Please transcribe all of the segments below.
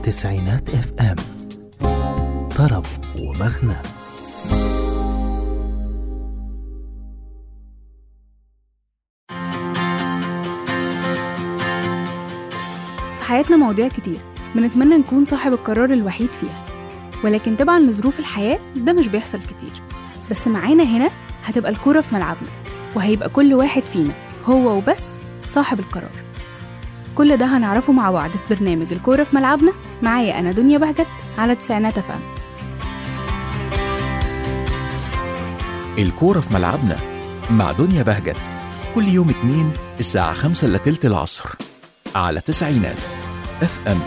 تسعينات اف ام طرب ومغنى في حياتنا مواضيع كتير بنتمنى نكون صاحب القرار الوحيد فيها ولكن طبعا لظروف الحياة ده مش بيحصل كتير بس معانا هنا هتبقى الكورة في ملعبنا وهيبقى كل واحد فينا هو وبس صاحب القرار كل ده هنعرفه مع بعض في برنامج الكورة في ملعبنا معايا أنا دنيا بهجت على تسعينات أفهم الكورة في ملعبنا مع دنيا بهجت كل يوم اتنين الساعة خمسة إلا تلت العصر على تسعينات اف ام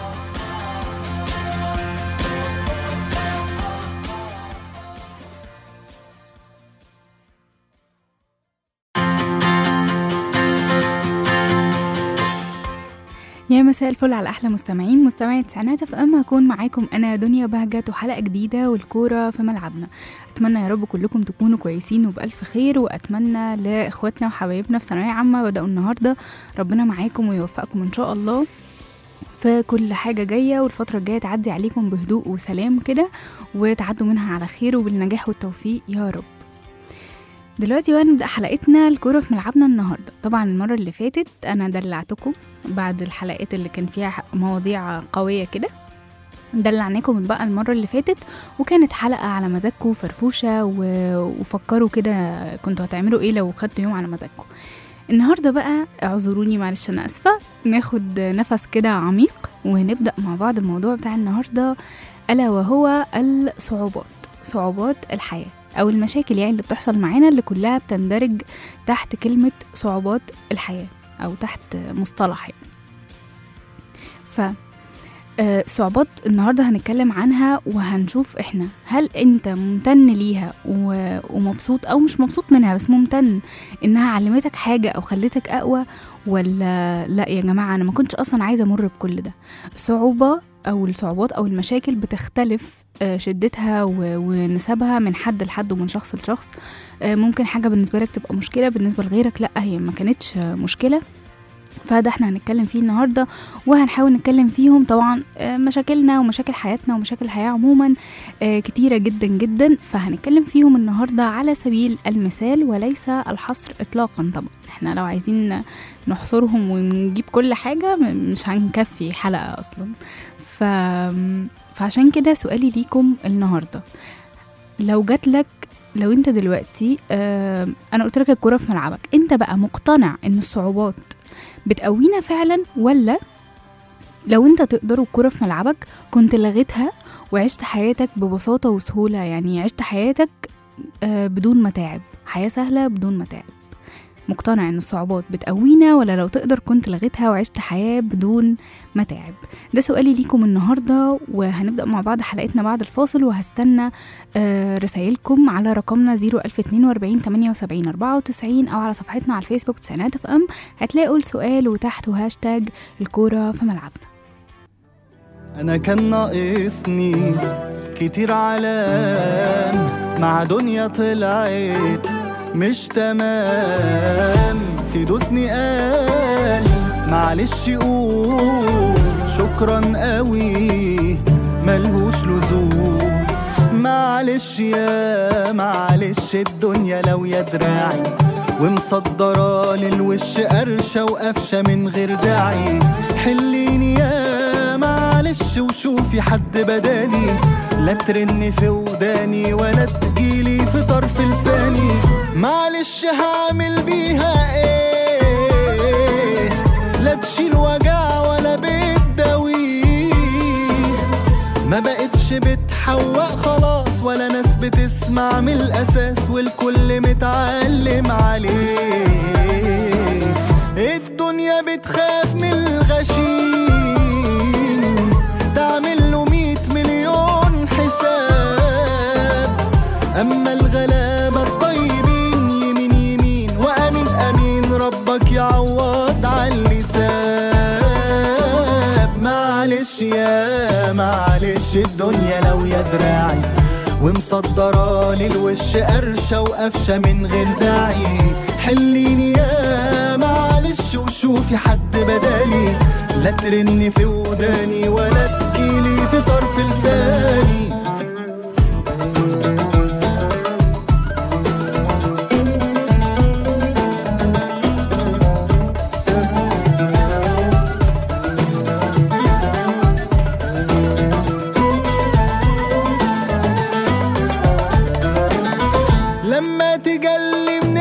يا مساء الفل على احلى مستمعين مستمعي تسعينات اف ام هكون معاكم انا دنيا بهجت وحلقه جديده والكوره في ملعبنا اتمنى يا رب كلكم تكونوا كويسين وبالف خير واتمنى لاخواتنا وحبايبنا في ثانويه عامه بداوا النهارده ربنا معاكم ويوفقكم ان شاء الله في كل حاجة جاية والفترة الجاية تعدي عليكم بهدوء وسلام كده وتعدوا منها على خير وبالنجاح والتوفيق يا رب دلوقتي بقى نبدأ حلقتنا الكورة في ملعبنا النهاردة طبعا المرة اللي فاتت أنا دلعتكم بعد الحلقات اللي كان فيها مواضيع قوية كده دلعناكم بقى المرة اللي فاتت وكانت حلقة على مزاجكم فرفوشة و... وفكروا كده كنتوا هتعملوا ايه لو خدتوا يوم على مزاجكم النهاردة بقى اعذروني معلش أنا أسفة ناخد نفس كده عميق ونبدأ مع بعض الموضوع بتاع النهاردة ألا وهو الصعوبات صعوبات الحياة أو المشاكل يعني اللي بتحصل معانا اللي كلها بتندرج تحت كلمة صعوبات الحياة أو تحت مصطلح يعني ف آه، صعوبات النهاردة هنتكلم عنها وهنشوف احنا هل انت ممتن ليها و- ومبسوط او مش مبسوط منها بس ممتن انها علمتك حاجة او خلتك اقوى ولا لا يا جماعة انا ما كنتش اصلا عايزة امر بكل ده الصعوبة او الصعوبات او المشاكل بتختلف آه، شدتها و- ونسبها من حد لحد ومن شخص لشخص آه، ممكن حاجة بالنسبة لك تبقى مشكلة بالنسبة لغيرك لا هي ما كانتش آه، مشكلة فده احنا هنتكلم فيه النهارده وهنحاول نتكلم فيهم طبعا آه، مشاكلنا ومشاكل حياتنا ومشاكل الحياه عموما آه، كتيره جدا جدا فهنتكلم فيهم النهارده على سبيل المثال وليس الحصر اطلاقا طبعا احنا لو عايزين نحصرهم ونجيب كل حاجه م- مش هنكفي حلقه اصلا ف... فعشان كده سؤالي ليكم النهارده لو جات لك لو انت دلوقتي آه انا قلت لك الكوره في ملعبك انت بقى مقتنع ان الصعوبات بتقوينا فعلا ولا لو انت تقدر الكرة في ملعبك كنت لغيتها وعشت حياتك ببساطة وسهولة يعني عشت حياتك آه، بدون متاعب حياة سهلة بدون متاعب مقتنع ان الصعوبات بتقوينا ولا لو تقدر كنت لغيتها وعشت حياة بدون متاعب ده سؤالي ليكم النهاردة وهنبدأ مع بعض حلقتنا بعد الفاصل وهستنى آه، رسايلكم على رقمنا 01042 78 94 أو على صفحتنا على الفيسبوك تسعينات اف ام هتلاقوا السؤال وتحته هاشتاج الكورة في ملعبنا انا كان ناقصني كتير علام مع دنيا طلعت مش تمام تدوسني قال معلش قول شكرا قوي ملهوش لزوم معلش يا معلش الدنيا لو يا دراعي ومصدرة للوش قرشة وقفشة من غير داعي حليني يا معلش وشوفي حد بدالي لا ترن في وداني ولا تجيلي في طرف لساني معلش هعمل بيها ايه لا تشيل وجع ولا بتداويه ما بقتش بتحوق خلاص ولا ناس بتسمع من الاساس والكل متعلم عليه الدنيا بتخاف من الغشيم تعمل له مية مليون حساب اما الغلابة الطيبين يمين يمين وامين امين ربك يعوض على اللسان معلش يا معلش الدنيا لو يا دراعي ومصدرة للوش قرشة وقفشة من غير داعي حليني يا معلش وشوفي حد بدالي لا ترن في وداني ولا تجي في طرف لساني لما تجلي من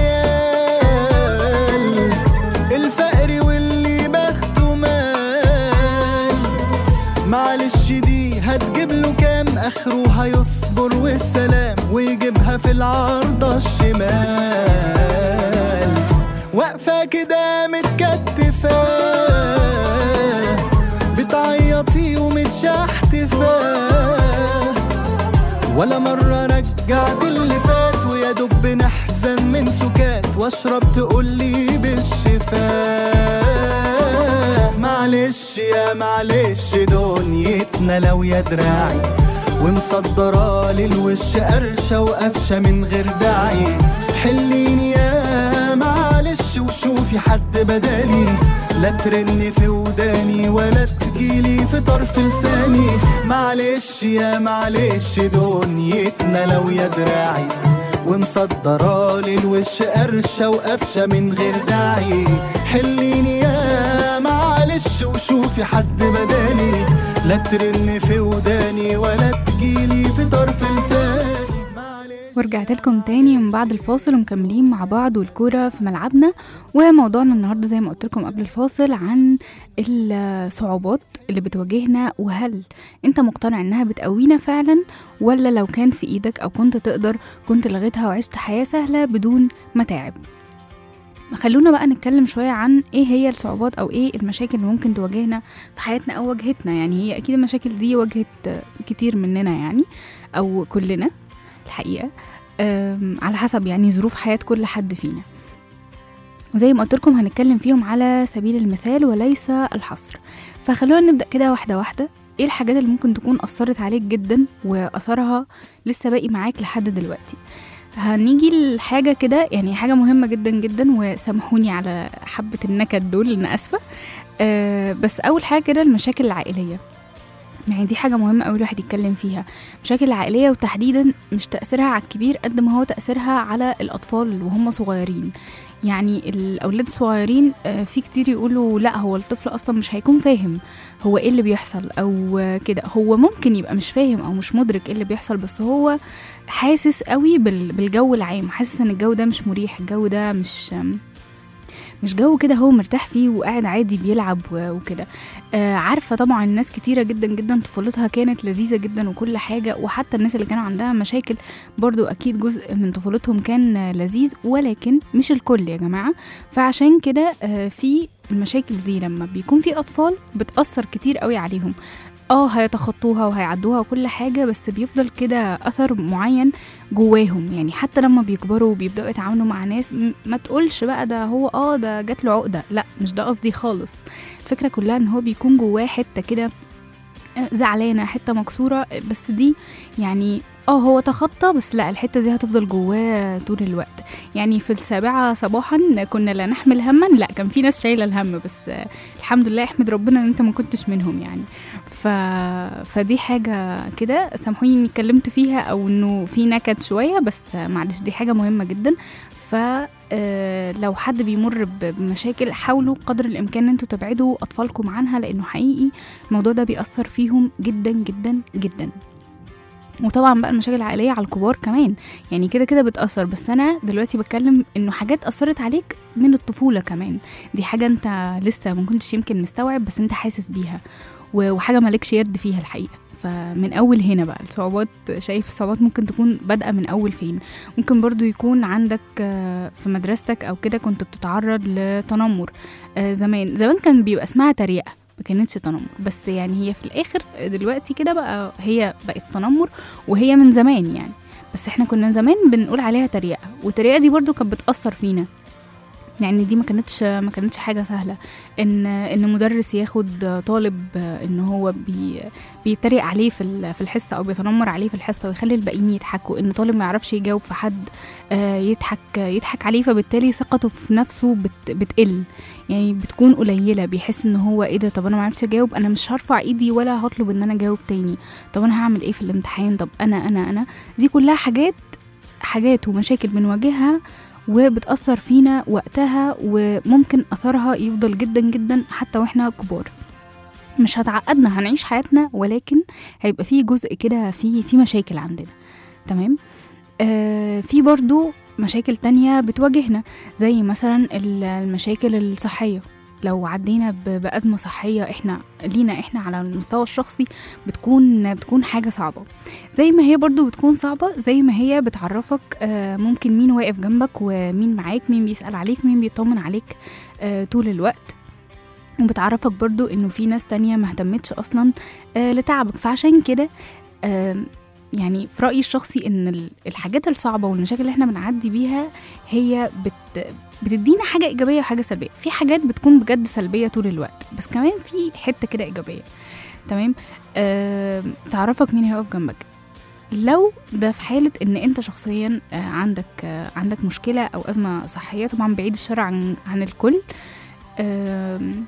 العيال الفقر واللي بخته مال معلش دي هتجيب له كام اخره هيصبر والسلام ويجيبها في العارضة الشمال واقفة كده متكتفة بتعيطي ومتشحتفة ولا مرة رجعت اللي فات ويا دب نحزن من سكات واشرب تقولي بالشفاء معلش يا معلش دنيتنا لو يا دراعي ومصدرة للوش قرشة وقفشة من غير داعي حليني يا معلش وشوفي حد بدالي لا ترن في وداني ولا تجيلي في طرف لساني معلش يا معلش دنيتنا لو يا دراعي ومصدرة للوش قرشة وقفشة من غير داعي حليني يا معلش وشوفي حد بدالي لا ترن في وداني ولا تجيلي في طرف لساني معلش ورجعت لكم تاني من بعد الفاصل ومكملين مع بعض والكورة في ملعبنا وموضوعنا النهاردة زي ما قلت لكم قبل الفاصل عن الصعوبات اللي بتواجهنا وهل انت مقتنع انها بتقوينا فعلا ولا لو كان في ايدك او كنت تقدر كنت لغيتها وعشت حياة سهلة بدون متاعب خلونا بقى نتكلم شوية عن ايه هي الصعوبات او ايه المشاكل اللي ممكن تواجهنا في حياتنا او واجهتنا يعني هي اكيد المشاكل دي واجهت كتير مننا يعني او كلنا الحقيقة أم، على حسب يعني ظروف حياة كل حد فينا وزي ما قلت لكم هنتكلم فيهم على سبيل المثال وليس الحصر فخلونا نبدأ كده واحدة واحدة ايه الحاجات اللي ممكن تكون أثرت عليك جدا وأثرها لسه باقي معاك لحد دلوقتي هنيجي لحاجة كده يعني حاجة مهمة جدا جدا وسامحوني على حبة النكد دول أنا آسفة أه بس أول حاجة كده المشاكل العائلية يعني دي حاجة مهمة أوي الواحد يتكلم فيها المشاكل العائلية وتحديدا مش تأثيرها على الكبير قد ما هو تأثيرها على الأطفال وهم صغيرين يعني الأولاد الصغيرين آه، في كتير يقولوا لا هو الطفل أصلا مش هيكون فاهم هو ايه اللي بيحصل أو آه، كده هو ممكن يبقى مش فاهم أو مش مدرك ايه اللي بيحصل بس هو حاسس قوي بال- بالجو العام حاسس ان الجو ده مش مريح الجو ده مش مش جو كده هو مرتاح فيه وقاعد عادي بيلعب و- وكده آه عارفه طبعا ناس كتيره جدا جدا طفولتها كانت لذيذه جدا وكل حاجه وحتى الناس اللي كانوا عندها مشاكل برضو اكيد جزء من طفولتهم كان آه، لذيذ ولكن مش الكل يا جماعه فعشان كده آه في المشاكل دي لما بيكون في اطفال بتاثر كتير قوي عليهم اه هيتخطوها وهيعدوها وكل حاجه بس بيفضل كده اثر معين جواهم يعني حتى لما بيكبروا وبيبداوا يتعاملوا مع ناس م- ما تقولش بقى ده هو اه ده جات له عقده لا مش ده قصدي خالص الفكره كلها ان هو بيكون جواه حته كده آه، زعلانه حته مكسوره آه، بس دي يعني اه هو تخطى بس لا الحته دي هتفضل جواه طول الوقت يعني في السابعه صباحا كنا لا نحمل هما لا كان في ناس شايله الهم بس آه، الحمد لله احمد ربنا ان انت ما كنتش منهم يعني ف... فدي حاجة كده سامحوني اني اتكلمت فيها او انه في نكد شوية بس معلش دي حاجة مهمة جدا ف آه، لو حد بيمر ب- بمشاكل حاولوا قدر الامكان ان انتوا تبعدوا اطفالكم عنها لانه حقيقي الموضوع ده بيأثر فيهم جدا جدا جدا وطبعا بقى المشاكل العائلية على الكبار كمان يعني كده كده بتأثر بس أنا دلوقتي بتكلم إنه حاجات أثرت عليك من الطفولة كمان دي حاجة أنت لسه ما كنتش يمكن مستوعب بس أنت حاسس بيها و- وحاجة مالكش يد فيها الحقيقة فمن أول هنا بقى الصعوبات شايف الصعوبات ممكن تكون بادئة من أول فين ممكن برضو يكون عندك آه، في مدرستك أو كده كنت بتتعرض لتنمر آه، زمان زمان كان بيبقى اسمها تريقة ما كانتش تنمر بس يعني هي في الآخر دلوقتي كده بقى هي بقت تنمر وهي من زمان يعني بس احنا كنا زمان بنقول عليها تريقة والتريقة دي برضو كانت بتأثر فينا يعني دي ما كانتش ما كانتش حاجه سهله ان ان مدرس ياخد طالب ان هو بي بيتريق عليه في ال- في الحصه او بيتنمر عليه في الحصه ويخلي الباقيين يضحكوا ان طالب ما يعرفش يجاوب في حد آه، يضحك يضحك عليه فبالتالي ثقته في نفسه بت بتقل يعني بتكون قليله بيحس ان هو ايه ده طب انا ما عرفتش اجاوب انا مش هرفع ايدي ولا هطلب ان انا اجاوب تاني طب انا هعمل ايه في الامتحان طب انا انا انا دي كلها حاجات حاجات ومشاكل بنواجهها وبتأثر فينا وقتها وممكن أثرها يفضل جدا جدا حتى وإحنا كبار مش هتعقدنا هنعيش حياتنا ولكن هيبقى فيه جزء كده فيه في مشاكل عندنا تمام آه في برضو مشاكل تانية بتواجهنا زي مثلا ال- المشاكل الصحية لو عدينا ب- بأزمة صحية احنا لينا احنا على المستوى الشخصي بتكون بتكون حاجة صعبة زي ما هي برضو بتكون صعبة زي ما هي بتعرفك آه، ممكن مين واقف جنبك ومين معاك مين بيسأل عليك مين بيطمن عليك آه، طول الوقت وبتعرفك برضو انه في ناس تانية ما اهتمتش اصلا آه، لتعبك فعشان كده آم، يعني في رأيي الشخصي ان ال- الحاجات الصعبة والمشاكل اللي احنا بنعدي بيها هي بت بتدينا حاجة إيجابية وحاجة سلبية في حاجات بتكون بجد سلبية طول الوقت بس كمان في حتة كده إيجابية تمام آم، تعرفك مين هيقف جنبك لو ده في حالة إن أنت شخصيا آه، عندك آه، عندك مشكلة أو أزمة صحية طبعا بعيد الشر عن عن الكل آم،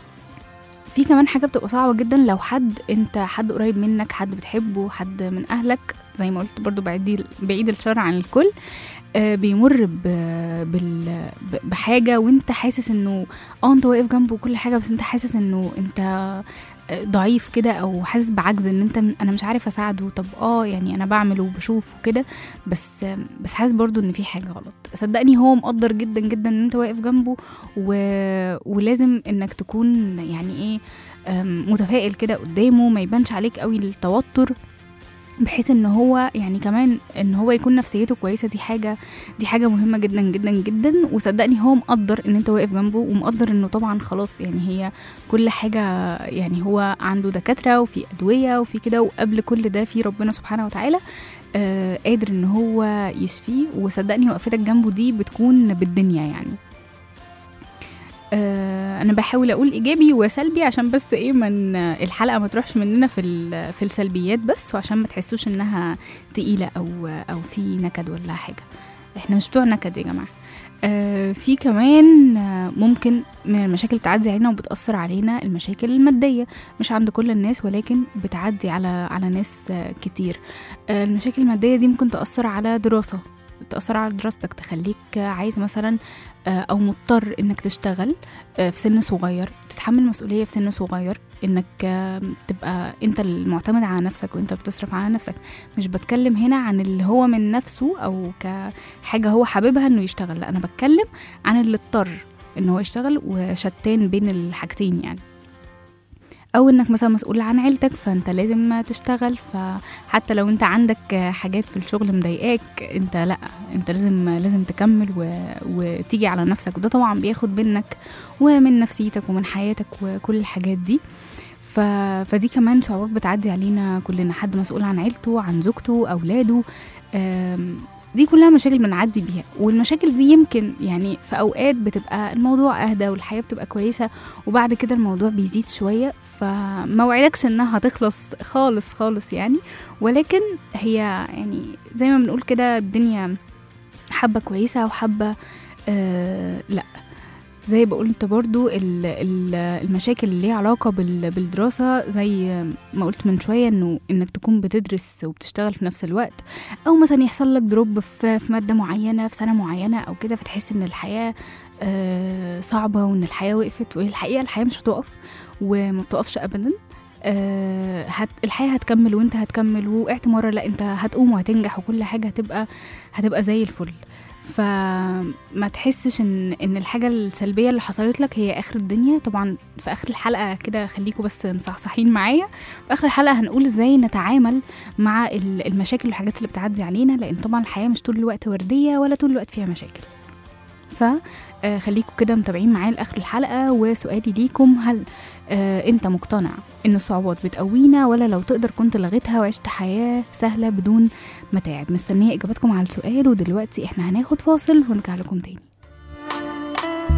في كمان حاجة بتبقى صعبة جدا لو حد انت حد قريب منك حد بتحبه حد من اهلك زي ما قلت برضو بعيد بعيد الشر عن الكل آه، بيمر ب- بال- ب- بحاجة وانت حاسس انه اه انت واقف جنبه وكل حاجة بس انت حاسس انه انت آه، ضعيف كده او حاسس بعجز ان انت انا مش عارف اساعده طب اه يعني انا بعمل وبشوف وكده بس آه، بس حاسس برضو ان في حاجة غلط صدقني هو مقدر جدا جدا ان انت واقف جنبه و... ولازم انك تكون يعني ايه أم، متفائل كده قدامه ما يبانش عليك قوي التوتر بحيث ان هو يعني كمان ان هو يكون نفسيته كويسه دي حاجه دي حاجه مهمه جدا جدا جدا وصدقني هو مقدر ان انت واقف جنبه ومقدر انه طبعا خلاص يعني هي كل حاجه يعني هو عنده دكاتره وفي ادويه وفي كده وقبل كل ده في ربنا سبحانه وتعالى آه قادر ان هو يشفيه وصدقني وقفتك جنبه دي بتكون بالدنيا يعني آه، انا بحاول اقول ايجابي وسلبي عشان بس ايه من الحلقه ما تروحش مننا في ال- في السلبيات بس وعشان ما تحسوش انها تقيله او او في نكد ولا حاجه احنا مش بتوع نكد يا جماعه آه، في كمان آه، ممكن من المشاكل اللي بتعدي علينا وبتأثر علينا المشاكل المادية مش عند كل الناس ولكن بتعدي على على ناس آه، كتير آه، المشاكل المادية دي ممكن تأثر على دراسة تأثر على دراستك تخليك آه، عايز مثلا آه، او مضطر انك تشتغل آه، في سن صغير تتحمل مسؤوليه في سن صغير انك آه، تبقى انت المعتمد على نفسك وانت بتصرف على نفسك مش بتكلم هنا عن اللي هو من نفسه او كحاجه هو حاببها انه يشتغل لا انا بتكلم عن اللي اضطر ان هو يشتغل وشتان بين الحاجتين يعني او انك مثلا مسؤول عن عيلتك فانت لازم تشتغل فحتى لو انت عندك حاجات في الشغل مضايقاك انت لا انت لازم لازم تكمل و... وتيجي على نفسك وده طبعا بياخد منك ومن نفسيتك ومن حياتك وكل الحاجات دي ف... فدي كمان صعوبات بتعدي علينا كلنا حد مسؤول عن عيلته عن زوجته اولاده أم... دي كلها مشاكل بنعدي بيها والمشاكل دي يمكن يعني في اوقات بتبقى الموضوع اهدى والحياه بتبقى كويسه وبعد كده الموضوع بيزيد شويه فما وعدكش انها هتخلص خالص خالص يعني ولكن هي يعني زي ما بنقول كده الدنيا حبه كويسه وحبه آه لا زي بقول انت برضو ال- ال- المشاكل اللي ليها علاقة بال- بالدراسة زي ما قلت من شوية انه انك تكون بتدرس وبتشتغل في نفس الوقت او مثلا يحصل لك دروب في في مادة معينة في سنة معينة او كده فتحس ان الحياة آه، صعبة وان الحياة وقفت والحقيقة الحياة مش هتقف وما بتقفش ابدا آه، هت الحياة هتكمل وانت هتكمل وقعت مرة لا انت هتقوم وهتنجح وكل حاجة هتبقى هتبقى زي الفل فما تحسش ان ان الحاجه السلبيه اللي حصلت لك هي اخر الدنيا طبعا في اخر الحلقه كده خليكم بس مصحصحين معايا في اخر الحلقه هنقول ازاي نتعامل مع ال- المشاكل والحاجات اللي بتعدي علينا لان طبعا الحياه مش طول الوقت ورديه ولا طول الوقت فيها مشاكل ف آه، خليكم كده متابعين معايا لاخر الحلقه وسؤالي ليكم هل آه انت مقتنع ان الصعوبات بتقوينا ولا لو تقدر كنت لغيتها وعشت حياه سهله بدون متاعب مستنيه اجاباتكم على السؤال ودلوقتي احنا هناخد فاصل ونرجع لكم تاني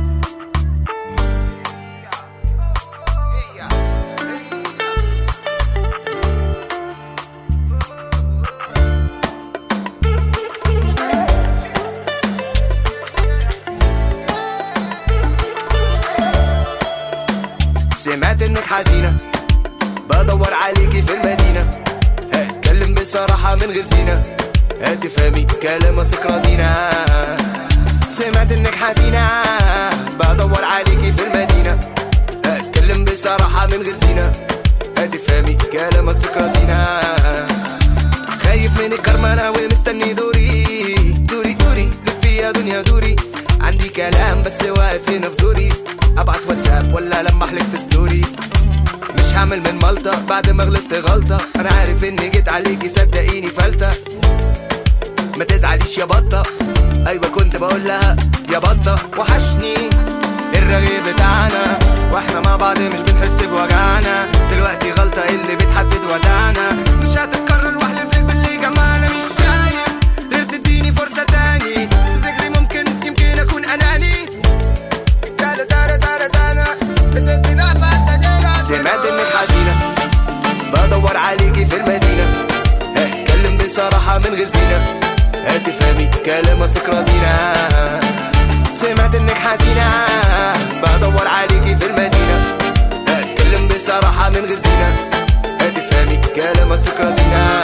سمعت انك حزينة بدور عليكي في المدينة هتكلم بصراحة من غير زينة هتفهمي كلام واثق رزينة سمعت انك حزينة بدور عليكي في المدينة هتكلم بصراحة من غير زينة هتفهمي كلام واثق رزينة خايف من الكرمانة ومستني دوري دوري دوري لفي يا دنيا دوري عندي كلام بس واقف هنا في زوري ابعت واتساب ولا لما احلك في ستوري مش هعمل من مالطة بعد ما غلطت غلطة انا عارف اني جيت عليكي صدقيني فلتة ما تزعليش يا بطة ايوه كنت بقول لها يا بطة وحشني الرغيف بتاعنا واحنا مع بعض مش بنحس بوجعنا دلوقتي غلطة اللي بتحدد ودانا مش هتتكرر واحلف لك باللي جمعنا مش شايف غير تديني فرصة تاني ذكري ممكن يمكن اكون اناني دانا دانا دانا دانا بس انت سمعت انك حزينة بدور عليكي في المدينة اتكلم بصراحة من غير زينة هتفهمي كلام واثق رزينة سمعت انك حزينة بدور عليكي في المدينة اتكلم بصراحة من غير زينة هتفهمي كلام واثق رزينة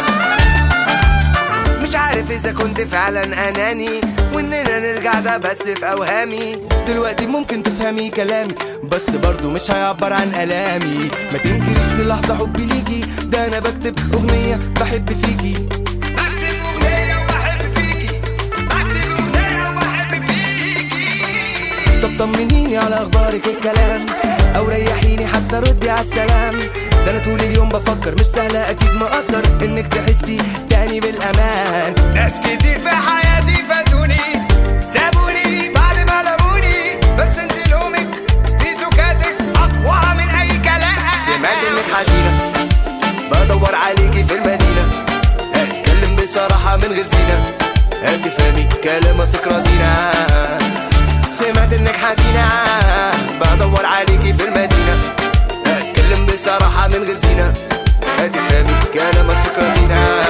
مش عارف اذا كنت فعلا اناني واننا نرجع ده بس في اوهامي دلوقتي ممكن تفهمي كلامي بس برضو مش هيعبر عن الامي ما تنكريش في لحظه حبي ليكي ده انا بكتب اغنيه بحب فيكي بكتب اغنيه وبحب فيكي بكتب اغنيه وبحب فيكي طب طمنيني على اخبارك الكلام او ريحيني حتى ردي على السلام ده انا طول اليوم بفكر مش سهله اكيد ما اقدر انك تحسي تاني بالامان ناس كتير في حياتي فاتوني سابوني بعد ما لموني بس انت لومك في سكاتك اقوى من اي كلام سمعت انك حزينه بدور عليكي في المدينه اتكلم بصراحه من غير زينه هتفهمي كلام واثق رزينه سمعت انك حزينة بدور عليكي في المدينة اتكلم بصراحة من غير زينة هتفهمي كلام واثق رزينة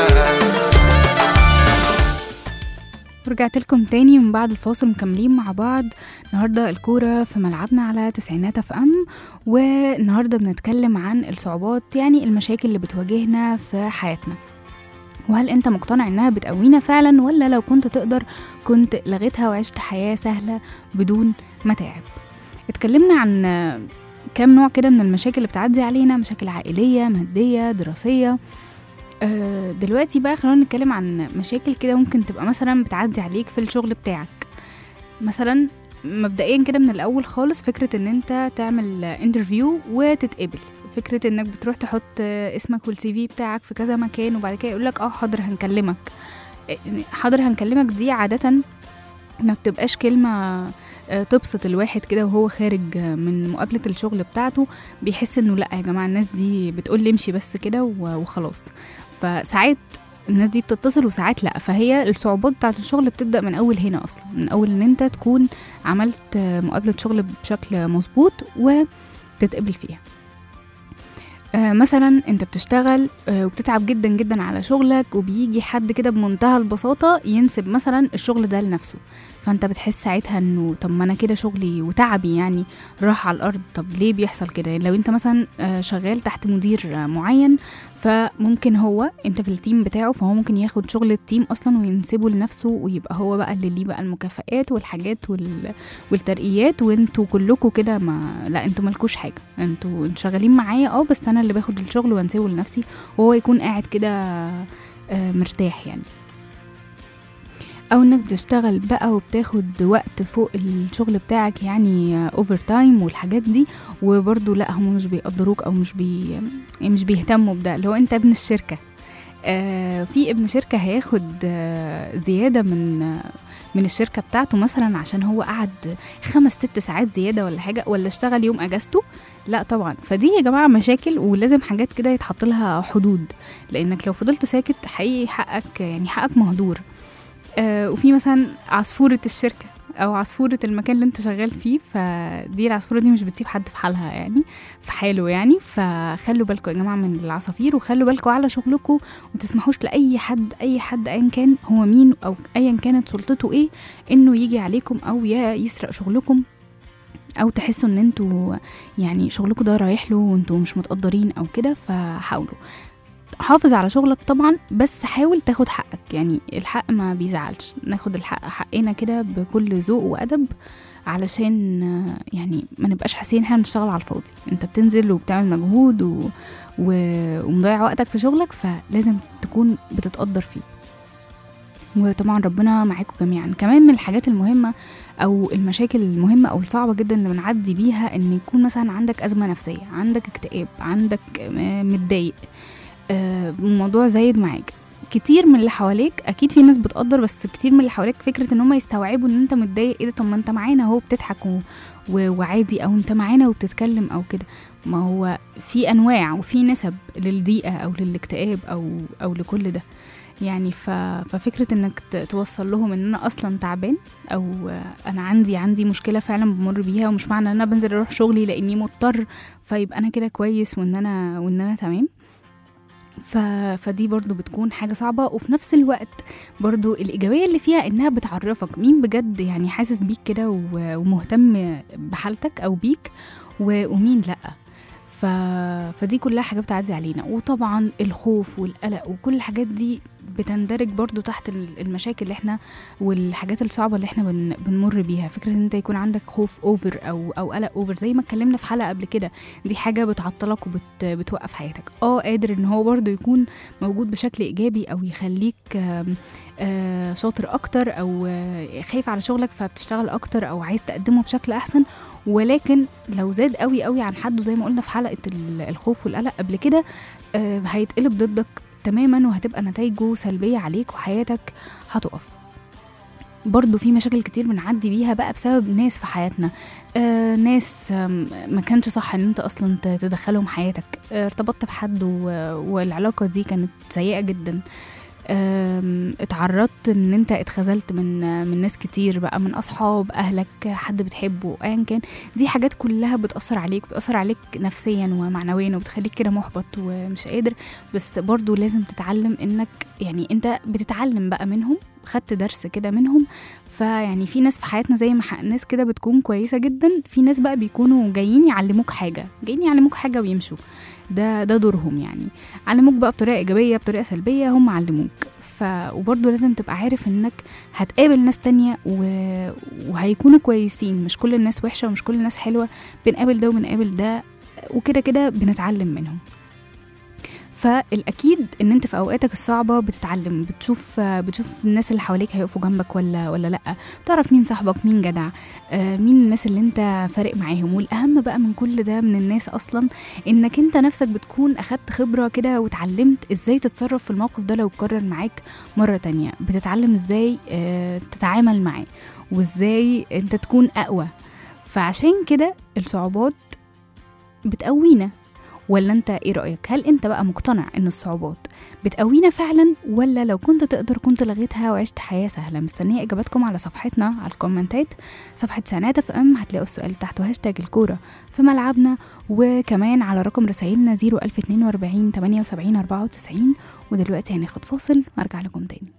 ورجعت لكم تاني من بعد الفاصل مكملين مع بعض النهاردة الكورة في ملعبنا على تسعينات اف ام والنهاردة بنتكلم عن الصعوبات يعني المشاكل اللي بتواجهنا في حياتنا وهل انت مقتنع انها بتقوينا فعلا ولا لو كنت تقدر كنت لغيتها وعشت حياة سهلة بدون متاعب اتكلمنا عن كام نوع كده من المشاكل اللي بتعدي علينا مشاكل عائلية مادية دراسية آه، دلوقتي بقى خلونا نتكلم عن مشاكل كده ممكن تبقى مثلا بتعدي عليك في الشغل بتاعك مثلا مبدئيا كده من الاول خالص فكره ان انت تعمل انترفيو وتتقبل فكره انك بتروح تحط اسمك والسي في بتاعك في كذا مكان وبعد كده يقول لك اه حاضر هنكلمك يعني حاضر هنكلمك دي عاده ما بتبقاش كلمه آه، تبسط الواحد كده وهو خارج آه، من مقابله الشغل بتاعته بيحس انه لا يا جماعه الناس دي بتقول لي امشي بس كده و- وخلاص فساعات الناس دي بتتصل وساعات لا فهي الصعوبات بتاعت الشغل بتبدا من اول هنا اصلا من اول ان انت تكون عملت آه، مقابله شغل بشكل مظبوط وتتقبل فيها آه، مثلا انت بتشتغل آه، وبتتعب جدا جدا على شغلك وبيجي حد كده بمنتهى البساطه ينسب مثلا الشغل ده لنفسه فانت بتحس ساعتها انه طب ما انا كده شغلي وتعبي يعني راح على الارض طب ليه بيحصل كده يعني لو انت مثلا آه، شغال تحت مدير آه، معين فممكن هو انت في التيم بتاعه فهو ممكن ياخد شغل التيم اصلا وينسبه لنفسه ويبقى هو بقى اللي ليه بقى المكافآت والحاجات وال... والترقيات وانتوا كلكم كده ما لا انتوا مالكوش حاجه انتوا انتوا شغالين معايا اه بس انا اللي باخد الشغل وانسبه لنفسي وهو يكون قاعد كده آه، مرتاح يعني او انك بتشتغل بقى وبتاخد وقت فوق الشغل بتاعك يعني اوفر تايم والحاجات دي وبرضه لا هم مش بيقدروك او مش بي يعني مش بيهتموا بده اللي هو انت ابن الشركه آه في ابن شركه هياخد آه زياده من آه من الشركه بتاعته مثلا عشان هو قعد خمس ست ساعات زياده ولا حاجه ولا اشتغل يوم اجازته لا طبعا فدي يا جماعه مشاكل ولازم حاجات كده يتحط لها حدود لانك لو فضلت ساكت حقيقي حقك يعني حقك مهدور آه وفي مثلا عصفورة الشركة أو عصفورة المكان اللي أنت شغال فيه فدي العصفورة دي مش بتسيب حد في حالها يعني في حاله يعني فخلوا بالكم يا جماعة من العصافير وخلوا بالكم على شغلكم ومتسمحوش لأي حد أي حد أيا كان هو مين أو أيا كانت سلطته إيه إنه يجي عليكم أو يا يسرق شغلكم او تحسوا ان انتوا يعني شغلكم ده رايح له وانتوا مش متقدرين او كده فحاولوا حافظ على شغلك طبعا بس حاول تاخد حقك يعني الحق ما بيزعلش ناخد الحق حقنا كده بكل ذوق وادب علشان آه، يعني ما نبقاش حاسين ان احنا بنشتغل على الفاضي انت بتنزل وبتعمل مجهود و... و... ومضيع وقتك في شغلك فلازم تكون بتتقدر فيه وطبعا ربنا معاكم جميعا كمان من الحاجات المهمة او المشاكل المهمة او الصعبة جدا اللي بنعدي بيها ان يكون مثلا عندك ازمة نفسية عندك اكتئاب عندك آه، متضايق آه، الموضوع زايد معاك كتير من اللي حواليك اكيد في ناس بتقدر بس كتير من اللي حواليك فكره ان هم يستوعبوا ان انت متضايق ايه ده طب ما انت معانا اهو بتضحك و... و... وعادي او انت معانا وبتتكلم او كده ما هو في انواع وفي نسب للضيقه او للاكتئاب او او لكل ده يعني ف... ففكره انك ت... توصل لهم ان انا اصلا تعبان او آه، انا عندي عندي مشكله فعلا بمر بيها ومش معنى ان انا بنزل اروح شغلي لاني مضطر فيبقى انا كده كويس وان انا وان انا تمام ف... فدي برضو بتكون حاجة صعبة وفي نفس الوقت برضو الإيجابية اللي فيها إنها بتعرفك مين بجد يعني حاسس بيك كده و- ومهتم بحالتك أو بيك و... ومين لأ ف... فدي كلها حاجات بتعدي علينا وطبعا الخوف والقلق وكل الحاجات دي بتندرج برضو تحت ال- المشاكل اللي احنا والحاجات الصعبة اللي احنا بن... بنمر بيها فكرة ان انت يكون عندك خوف اوفر او او قلق اوفر زي ما اتكلمنا في حلقة قبل كده دي حاجة بتعطلك وبتوقف حياتك اه قادر ان هو برضو يكون موجود بشكل ايجابي او يخليك آم، آه، شاطر اكتر او آه، خايف على شغلك فبتشتغل اكتر او عايز تقدمه بشكل احسن ولكن لو زاد قوي قوي عن حده زي ما قلنا في حلقة ال- الخوف والقلق قبل كده آه، هيتقلب ضدك تماما وهتبقى نتائجه سلبية عليك وحياتك هتقف برضو في مشاكل كتير بنعدي بيها بقى بسبب ناس في حياتنا آه ناس آم، ما كانش صح ان انت اصلا ت- تدخلهم حياتك آه ارتبطت بحد و- والعلاقة دي كانت سيئة جدا آم، اتعرضت ان انت اتخذلت من من ناس كتير بقى من اصحاب اهلك حد بتحبه ايا كان دي حاجات كلها بتاثر عليك بتاثر عليك نفسيا ومعنويا وبتخليك كده محبط ومش قادر بس برضو لازم تتعلم انك يعني انت بتتعلم بقى منهم خدت درس كده منهم فيعني في ناس في حياتنا زي ما ح- ناس كده بتكون كويسه جدا في ناس بقى بيكونوا جايين يعلموك حاجه جايين يعلموك حاجه ويمشوا ده ده دورهم يعني علموك بقى بطريقه ايجابيه بطريقه سلبيه هم علموك ف وبرضه لازم تبقى عارف انك هتقابل ناس تانية و... وهيكونوا كويسين مش كل الناس وحشه ومش كل الناس حلوه بنقابل ده وبنقابل ده وكده كده بنتعلم منهم فالاكيد ان انت في اوقاتك الصعبه بتتعلم بتشوف بتشوف الناس اللي حواليك هيقفوا جنبك ولا ولا لا بتعرف مين صاحبك مين جدع آه، مين الناس اللي انت فارق معاهم والاهم بقى من كل ده من الناس اصلا انك انت نفسك بتكون اخدت خبره كده وتعلمت ازاي تتصرف في الموقف ده لو اتكرر معاك مره تانية بتتعلم ازاي آه، تتعامل معاه وازاي انت تكون اقوى فعشان كده الصعوبات بتقوينا ولا انت ايه رايك هل انت بقى مقتنع ان الصعوبات بتقوينا فعلا ولا لو كنت تقدر كنت لغيتها وعشت حياه سهله مستنيه اجاباتكم على صفحتنا على الكومنتات صفحه سنات اف ام هتلاقوا السؤال تحت هاشتاج الكوره في ملعبنا وكمان على رقم رسائلنا 01042 78 94 ودلوقتي هناخد فاصل وارجع لكم تاني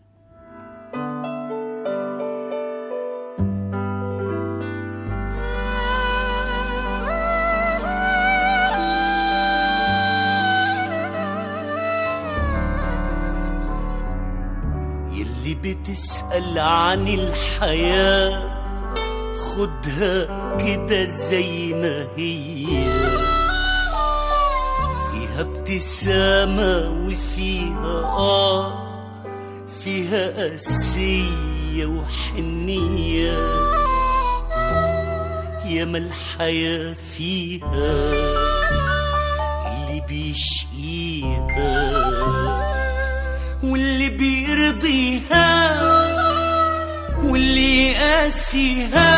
يلي بتسأل عن الحياة خدها كده زي ما هي فيها ابتسامة وفيها آه فيها قاسية وحنية ياما الحياة فيها اللي بيشقيها واللي بيرضيها واللي يقاسيها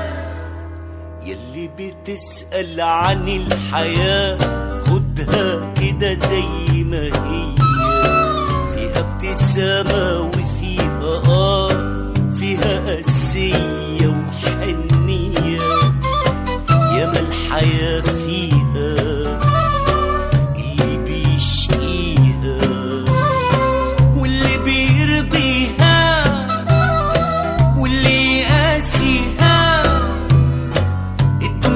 يلي بتسأل عن الحياة خدها كده زي ما هي فيها ابتسامة وفيها آه فيها قاسية وحنية ياما الحياة فيها اللي بيشقيها واللي بيرضيها واللي يقاسيها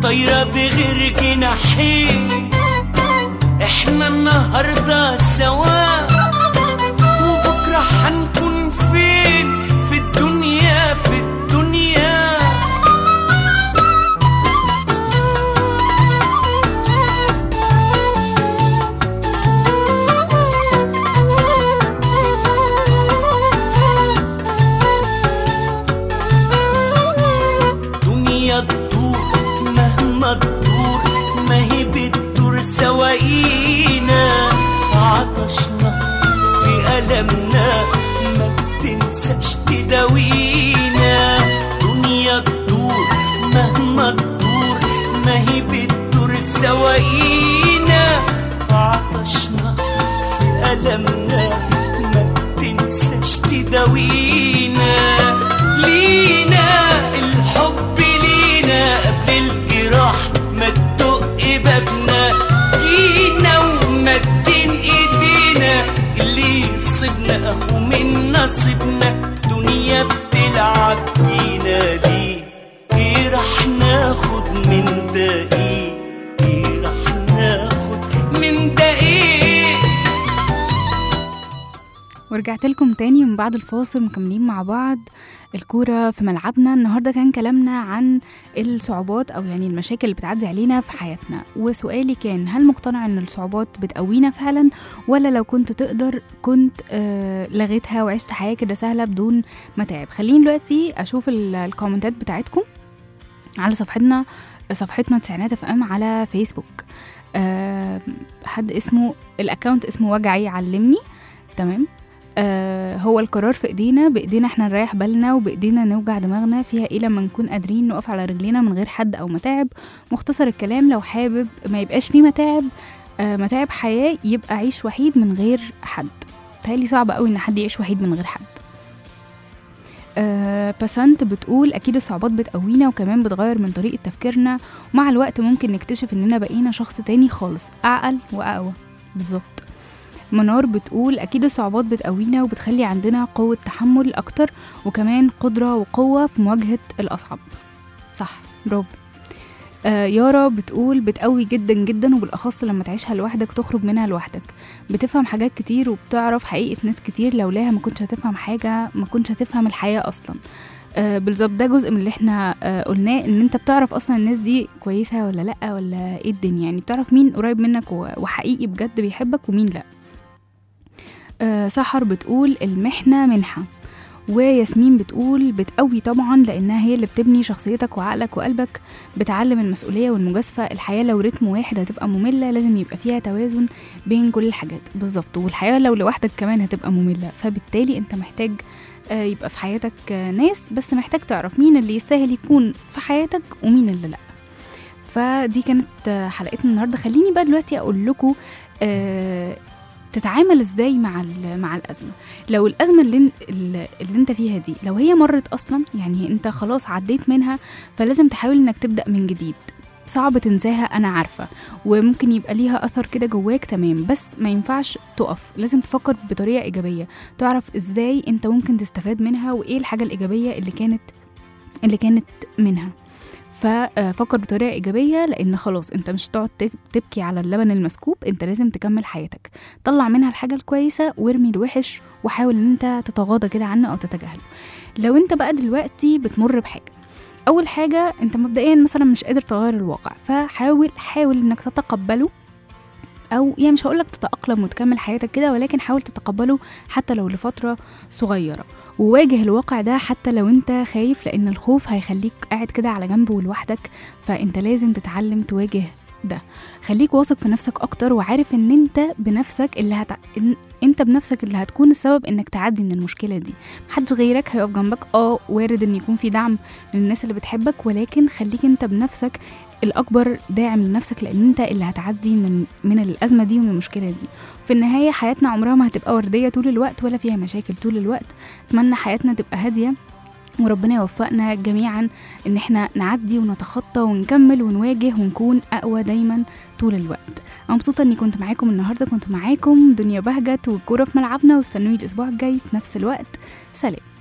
طايرة بغير جناحين احنا النهاردة سوا وبكرة هنكون فين في الدنيا في الدنيا دنيا تدور مهما تدور ما هي بتدور سواقينا في عطشنا في ألمنا ما بتنساش تداوينا دنيا تدور مهما تدور ما هي بتدور سواقينا في عطشنا في ألمنا ما بتنساش تداوينا لينا الحب لينا قبل الجراح ما تدق بابنا جينا ومدين ايدينا اللي يصيبنا اهو من نصيبنا دنيا بتلعب بينا ليه ايه راح ناخد من ده ايه ايه راح ناخد من ده ايه ورجعت لكم تاني من بعد الفاصل مكملين مع بعض الكورة في ملعبنا النهاردة كان كلامنا عن الصعوبات أو يعني المشاكل اللي بتعدي علينا في حياتنا وسؤالي كان هل مقتنع إن الصعوبات بتقوينا فعلا ولا لو كنت تقدر كنت آه لغيتها وعشت حياة كده سهلة بدون متاعب خليني دلوقتي أشوف ال- الكومنتات بتاعتكم على صفحتنا صفحتنا تسعينات اف ام على فيسبوك آه حد اسمه الاكونت اسمه وجعي علمني تمام آه هو القرار في ايدينا بايدينا احنا نريح بالنا وبايدينا نوجع دماغنا فيها ايه لما نكون قادرين نقف على رجلينا من غير حد او متاعب مختصر الكلام لو حابب ما يبقاش فيه متاعب آه متاعب حياة يبقى عيش وحيد من غير حد تهيألي صعب قوي ان حد يعيش وحيد من غير حد آه باسنت بتقول اكيد الصعوبات بتقوينا وكمان بتغير من طريقه تفكيرنا ومع الوقت ممكن نكتشف اننا بقينا شخص تاني خالص اعقل واقوى بالظبط منار بتقول اكيد الصعوبات بتقوينا وبتخلي عندنا قوه تحمل اكتر وكمان قدره وقوه في مواجهه الاصعب صح برافو آه يارا بتقول بتقوي جدا جدا وبالاخص لما تعيشها لوحدك تخرج منها لوحدك بتفهم حاجات كتير وبتعرف حقيقه ناس كتير لولاها ما كنتش هتفهم حاجه ما كنتش هتفهم الحياه اصلا آه بالظبط ده جزء من اللي احنا آه قلناه ان انت بتعرف اصلا الناس دي كويسه ولا لا ولا ايه الدنيا يعني بتعرف مين قريب منك و- وحقيقي بجد بيحبك ومين لا آه سحر بتقول المحنه منحه وياسمين بتقول بتقوي طبعا لانها هي اللي بتبني شخصيتك وعقلك وقلبك بتعلم المسؤوليه والمجازفه الحياه لو رتم واحد هتبقى ممله لازم يبقى فيها توازن بين كل الحاجات بالظبط والحياه لو لوحدك كمان هتبقى ممله فبالتالي انت محتاج آه، يبقى في حياتك آه، ناس بس محتاج تعرف مين اللي يستاهل يكون في حياتك ومين اللي لا فدي كانت آه، حلقتنا النهارده خليني بقى دلوقتي اقول لكم آه تتعامل ازاي مع ال- مع الازمه لو الازمه اللي, ان- اللي اللي انت فيها دي لو هي مرت اصلا يعني انت خلاص عديت منها فلازم تحاول انك تبدا من جديد صعب تنساها انا عارفه وممكن يبقى ليها اثر كده جواك تمام بس ما ينفعش تقف لازم تفكر بطريقه ايجابيه تعرف ازاي انت ممكن تستفاد منها وايه الحاجه الايجابيه اللي كانت اللي كانت منها ففكر بطريقه ايجابيه لان خلاص انت مش هتقعد تب- تبكي على اللبن المسكوب انت لازم تكمل حياتك طلع منها الحاجه الكويسه وارمي الوحش وحاول ان انت تتغاضى كده عنه او تتجاهله لو انت بقى دلوقتي بتمر بحاجه اول حاجه انت مبدئيا مثلا مش قادر تغير الواقع فحاول حاول انك تتقبله او يعني مش هقولك تتاقلم وتكمل حياتك كده ولكن حاول تتقبله حتى لو لفتره صغيره وواجه الواقع ده حتى لو انت خايف لان الخوف هيخليك قاعد كده على جنب ولوحدك فانت لازم تتعلم تواجه ده خليك واثق في نفسك اكتر وعارف ان انت بنفسك اللي هت... إن انت بنفسك اللي هتكون السبب انك تعدي من المشكله دي محدش غيرك هيقف جنبك اه وارد ان يكون في دعم من الناس اللي بتحبك ولكن خليك انت بنفسك الاكبر داعم لنفسك لان انت اللي هتعدي من من الازمه دي ومن المشكله دي في النهايه حياتنا عمرها ما هتبقى ورديه طول الوقت ولا فيها مشاكل طول الوقت اتمنى حياتنا تبقى هاديه وربنا يوفقنا جميعا ان احنا نعدي ونتخطى ونكمل ونواجه ونكون اقوى دايما طول الوقت انا مبسوطه اني كنت معاكم النهارده كنت معاكم دنيا بهجت والكوره في ملعبنا واستنوني الاسبوع الجاي في نفس الوقت سلام